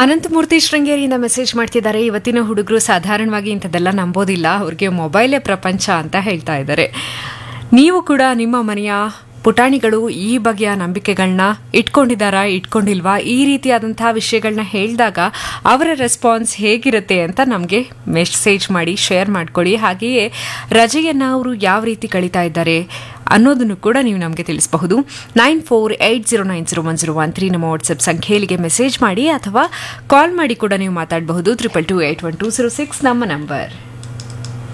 Ananthamurthy ಶೃಂಗೇರಿಯಿಂದ message ಮಾಡ್ತಿದ್ದಾರೆ ಇವತ್ತಿನ ಹುಡುಗರು ಸಾಧಾರಣವಾಗಿ ಇಂಥದ್ದೆಲ್ಲ ನಂಬೋದಿಲ್ಲ ಅವ್ರಿಗೆ ಮೊಬೈಲೇ ಪ್ರಪಂಚ ಅಂತ ಹೇಳ್ತಾ ಇದ್ದಾರೆ ನೀವು ಕೂಡ ನಿಮ್ಮ ಮನೆಯ ಪುಟಾಣಿಗಳು ಈ ಬಗೆಯ ನಂಬಿಕೆಗಳನ್ನ ಇಟ್ಕೊಂಡಿದ್ದಾರಾ ಇಟ್ಕೊಂಡಿಲ್ವಾ ಈ ರೀತಿಯಾದಂತಹ ವಿಷಯಗಳನ್ನ ಹೇಳಿದಾಗ ಅವರ ರೆಸ್ಪಾನ್ಸ್ ಹೇಗಿರುತ್ತೆ ಅಂತ ನಮಗೆ ಮೆಸೇಜ್ ಮಾಡಿ ಶೇರ್ ಮಾಡ್ಕೊಳ್ಳಿ ಹಾಗೆಯೇ ರಜೆಯನ್ನು ಅವರು ಯಾವ ರೀತಿ ಕಳೀತಾ ಇದ್ದಾರೆ ಅನ್ನೋದನ್ನು ಕೂಡ ನೀವು ನಮಗೆ ತಿಳಿಸಬಹುದು nine four eight zero nine zero one zero one three ನಮ್ಮ ವಾಟ್ಸಪ್ ಸಂಖ್ಯೆಗೆ ಮೆಸೇಜ್ ಮಾಡಿ ಅಥವಾ ಕಾಲ್ ಮಾಡಿ ಕೂಡ ನೀವು ಮಾತಾಡಬಹುದು triple two eight one two zero six ನಮ್ಮ ನಂಬರ್